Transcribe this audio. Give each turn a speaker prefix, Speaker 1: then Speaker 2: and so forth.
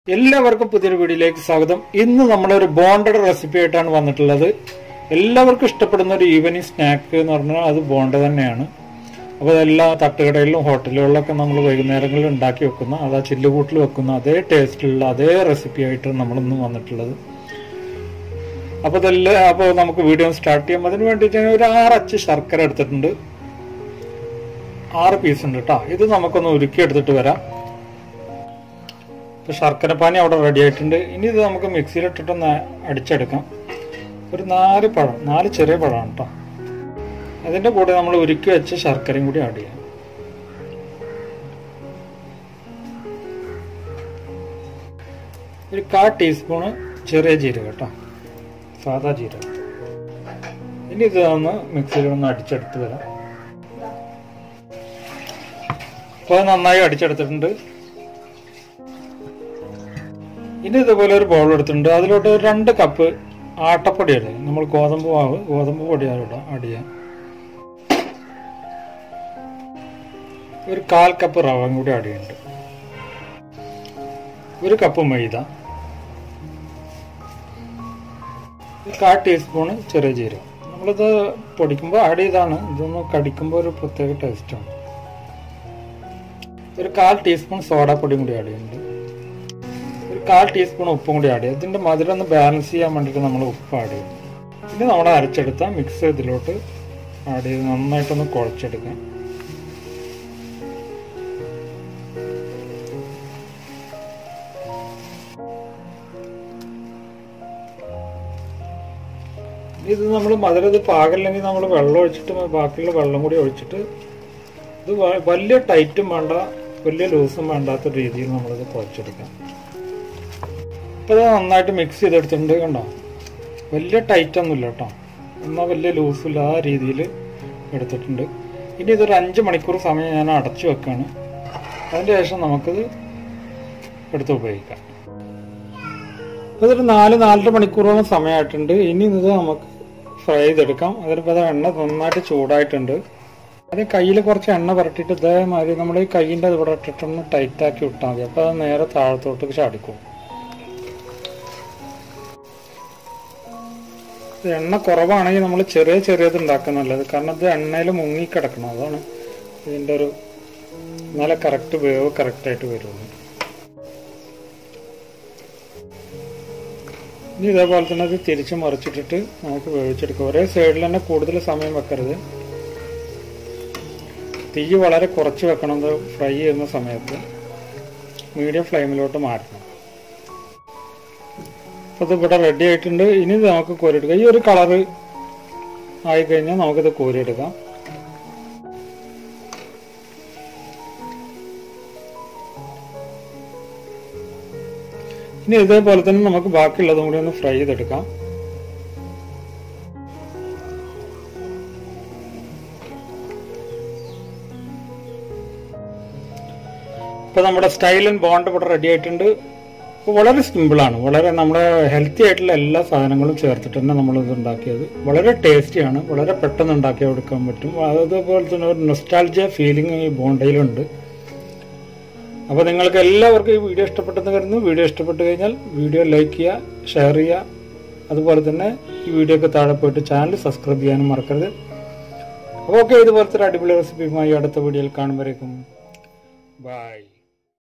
Speaker 1: എല്ലാവർക്കും പുതിയൊരു വീഡിയോയിലേക്ക് സ്വാഗതം ഇന്ന് നമ്മളൊരു ബോണ്ടഡ് റെസിപ്പി ആയിട്ടാണ് വന്നിട്ടുള്ളത് എല്ലാവർക്കും ഇഷ്ടപ്പെടുന്ന ഒരു ഈവനിങ് സ്നാക്ക് എന്ന് പറഞ്ഞാൽ അത് ബോണ്ട തന്നെയാണ് അപ്പോൾ അതെല്ലാ തട്ടുകടയിലും ഹോട്ടലുകളിലൊക്കെ നമ്മൾ വൈകുന്നേരങ്ങളിൽ ഉണ്ടാക്കി വെക്കുന്ന അത് ആ ചില്ലുകൂട്ടിൽ വെക്കുന്ന അതേ ടേസ്റ്റിലുള്ള അതേ റെസിപ്പി ആയിട്ടാണ് നമ്മളിന്ന് വന്നിട്ടുള്ളത് അപ്പോൾ ഇതെല്ലാം അപ്പോൾ നമുക്ക് വീഡിയോ സ്റ്റാർട്ട് ചെയ്യാം അതിന് വേണ്ടിയിട്ട് ഞാൻ ഒരു ആറച്ച് ശർക്കര എടുത്തിട്ടുണ്ട് ആറ് പീസ് ഉണ്ട് കേട്ടോ ഇത് നമുക്കൊന്ന് ഉരുക്കി എടുത്തിട്ട് വരാം ഇപ്പോൾ ശർക്കരപ്പാനി അവിടെ റെഡി ആയിട്ടുണ്ട് ഇനി ഇത് നമുക്ക് മിക്സിയിലിട്ടിട്ടൊന്ന് അടിച്ചെടുക്കാം ഒരു നാല് പഴം നാല് ചെറിയ പഴമാണ് കേട്ടോ അതിൻ്റെ കൂടെ നമ്മൾ ഉരുക്കി വെച്ച ശർക്കരയും കൂടി ആഡ് ചെയ്യാം ഒരു കാ ടീസ്പൂണ് ചെറിയ ജീരകം കേട്ടോ സാധാ ജീരകം ഇനി ഇത് ഒന്ന് മിക്സിയിൽ ഒന്ന് അടിച്ചെടുത്ത് വരാം അപ്പോൾ നന്നായി അടിച്ചെടുത്തിട്ടുണ്ട് ഇനി ഇതുപോലെ ഒരു ബൗൾ എടുത്തിട്ടുണ്ട് അതിലോട്ട് ഒരു രണ്ട് കപ്പ് ആട്ടപ്പൊടി ഇടുക നമ്മൾ ഗോതമ്പ് മാവ് ഗോതമ്പ് പൊടി അതിലോട്ട് ആഡ് ചെയ്യാം ഒരു കാൽ കപ്പ് റവയും കൂടി ആഡ് ചെയ്യുന്നുണ്ട് ഒരു കപ്പ് മൈദ ഒരു കാൽ ടീസ്പൂണ് ചെറിയ ജീരകം നമ്മളിത് പൊടിക്കുമ്പോൾ ആഡ് ചെയ്താണ് ഇതൊന്ന് കടിക്കുമ്പോൾ ഒരു പ്രത്യേക ടേസ്റ്റാണ് ഒരു കാൽ ടീസ്പൂൺ സോഡാപ്പൊടിയും കൂടി ആഡ് ചെയ്യുന്നുണ്ട് ഒരു കാൽ ടീസ്പൂൺ ഉപ്പും കൂടി ആഡ് ചെയ്യും ഇതിൻ്റെ മധുരം ഒന്ന് ബാലൻസ് ചെയ്യാൻ വേണ്ടിയിട്ട് നമ്മൾ ഉപ്പ് ആഡ് ചെയ്യും പിന്നെ നമ്മൾ അരച്ചെടുത്ത മിക്സ് ഇതിലോട്ട് ആഡ് ചെയ്ത് നന്നായിട്ടൊന്ന് കുഴച്ചെടുക്കാം ഇത് നമ്മൾ മധുരം ഇത് പാകില്ലെങ്കിൽ നമ്മൾ വെള്ളം ഒഴിച്ചിട്ട് ബാക്കിയുള്ള വെള്ളം കൂടി ഒഴിച്ചിട്ട് ഇത് വലിയ ടൈറ്റും വേണ്ട വലിയ ലൂസും വേണ്ടാത്ത രീതിയിൽ നമ്മളിത് കുഴച്ചെടുക്കാം ഇപ്പോൾ ഇത് നന്നായിട്ട് മിക്സ് ചെയ്തെടുത്തിട്ടുണ്ട് കണ്ടോ വലിയ ടൈറ്റ് ഒന്നുമില്ല കേട്ടോ എന്നാൽ വലിയ ലൂസില്ല ആ രീതിയിൽ എടുത്തിട്ടുണ്ട് ഇനി ഇതൊരു അഞ്ച് മണിക്കൂർ സമയം ഞാൻ അടച്ചു വെക്കുകയാണ് അതിന് ശേഷം നമുക്കിത് എടുത്ത് ഉപയോഗിക്കാം ഇപ്പോൾ ഇതൊരു നാല് നാലര മണിക്കൂറോളം സമയമായിട്ടുണ്ട് ഇനി ഇത് നമുക്ക് ഫ്രൈ ചെയ്തെടുക്കാം അതിനിപ്പോൾ എണ്ണ നന്നായിട്ട് ചൂടായിട്ടുണ്ട് അത് കയ്യിൽ കുറച്ച് എണ്ണ പുരട്ടിയിട്ട് ഇതേമാതിരി നമ്മൾ ഈ കയ്യിൻ്റെ ഇവിടെ ഇട്ടിട്ടൊന്ന് ടൈറ്റാക്കി വിട്ടാൽ മതി അപ്പോൾ അത് നേരെ താഴത്തോട്ട് ചാടിക്കും എണ്ണ കുറവാണെങ്കിൽ നമ്മൾ ചെറിയ ചെറിയത് ഉണ്ടാക്കാൻ നല്ലത് കാരണം ഇത് എണ്ണയിൽ മുങ്ങി കിടക്കണം അതാണ് ഇതിൻ്റെ ഒരു എന്നാലേ കറക്റ്റ് വേവ് കറക്റ്റായിട്ട് വരുള്ളൂ ഇനി ഇതേപോലെ തന്നെ ഇത് തിരിച്ച് മറിച്ചിട്ടിട്ട് നമുക്ക് വേവിച്ചെടുക്കാം ഒരേ സൈഡിൽ തന്നെ കൂടുതൽ സമയം വെക്കരുത് തീ വളരെ കുറച്ച് വെക്കണം ഇത് ഫ്രൈ ചെയ്യുന്ന സമയത്ത് മീഡിയം ഫ്ലെയിമിലോട്ട് മാറ്റണം അപ്പോൾ ഇത് ഇവിടെ റെഡി ആയിട്ടുണ്ട് ഇനി ഇത് നമുക്ക് കോരിയെടുക്കാം ഈ ഒരു കളറ് ആയിക്കഴിഞ്ഞാൽ നമുക്കിത് കോരിയെടുക്കാം ഇനി ഇതേപോലെ തന്നെ നമുക്ക് ബാക്കിയുള്ളതും കൂടി ഒന്ന് ഫ്രൈ ചെയ്തെടുക്കാം ഇപ്പോൾ നമ്മുടെ സ്റ്റൈൽ ആൻഡ് ബോണ്ട് ഇവിടെ റെഡി ആയിട്ടുണ്ട് അപ്പോൾ വളരെ സിമ്പിളാണ് വളരെ നമ്മുടെ ഹെൽത്തി ആയിട്ടുള്ള എല്ലാ സാധനങ്ങളും ചേർത്തിട്ട് തന്നെ നമ്മൾ ഇത് ഉണ്ടാക്കിയത് വളരെ ടേസ്റ്റിയാണ് വളരെ പെട്ടെന്ന് ഉണ്ടാക്കി എടുക്കാൻ പറ്റും അതുപോലെ തന്നെ ഒരു നൊസ്റ്റാൾജിയ ഫീലിംഗ് ഈ ബോണ്ടയിലുണ്ട് അപ്പോൾ നിങ്ങൾക്ക് എല്ലാവർക്കും ഈ വീഡിയോ ഇഷ്ടപ്പെട്ടെന്ന് കരുതുന്നു വീഡിയോ ഇഷ്ടപ്പെട്ട് കഴിഞ്ഞാൽ വീഡിയോ ലൈക്ക് ചെയ്യുക ഷെയർ ചെയ്യുക അതുപോലെ തന്നെ ഈ വീഡിയോക്ക് താഴെ പോയിട്ട് ചാനൽ സബ്സ്ക്രൈബ് ചെയ്യാനും മറക്കരുത് അപ്പോൾ ഓക്കെ ഇതുപോലത്തെ ഒരു അടിപൊളി റെസിപ്പിയുമായി അടുത്ത വീഡിയോയിൽ കാണുമ്പോഴേക്കും ബൈ